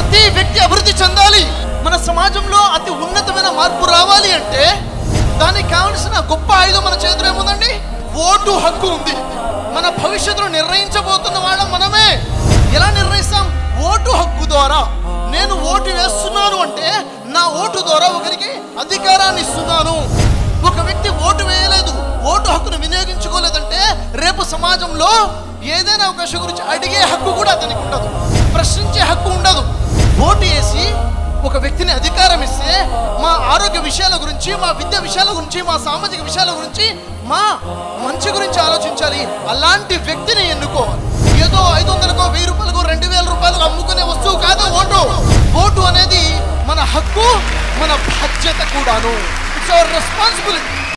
ప్రతి వ్యక్తి అభివృద్ధి చెందాలి మన సమాజంలో అతి ఉన్నతమైన మార్పు రావాలి అంటే దానికి కావలసిన గొప్ప ఆయుధం మన చేతిలో ఏముందండి ఓటు హక్కు ఉంది మన భవిష్యత్తును నిర్ణయించబోతున్న వాళ్ళం మనమే ఎలా నిర్ణయిస్తాం ఓటు హక్కు ద్వారా నేను ఓటు వేస్తున్నాను అంటే నా ఓటు ద్వారా ఒకరికి అధికారాన్ని ఇస్తున్నాను ఒక వ్యక్తి ఓటు వేయలేదు ఓటు హక్కును వినియోగించుకోలేదంటే రేపు సమాజంలో ఏదైనా అవకాశం గురించి అడిగే హక్కు కూడా అతనికి ఉండదు ప్రశ్నించే హక్కు ఉండదు ఓటు వేసి ఒక వ్యక్తిని అధికారం ఇస్తే మా ఆరోగ్య విషయాల గురించి మా విద్య విషయాల గురించి మా సామాజిక విషయాల గురించి మా మంచి గురించి ఆలోచించాలి అలాంటి వ్యక్తిని ఎన్నుకోవాలి ఏదో ఐదు వందలకో వెయ్యి రూపాయలకో రెండు వేల రూపాయలకు అమ్ముకునే వస్తువు కాదు ఓటు ఓటు అనేది మన హక్కు మన బాధ్యత కూడాను ఇట్స్ అవర్ రెస్పాన్సిబిలిటీ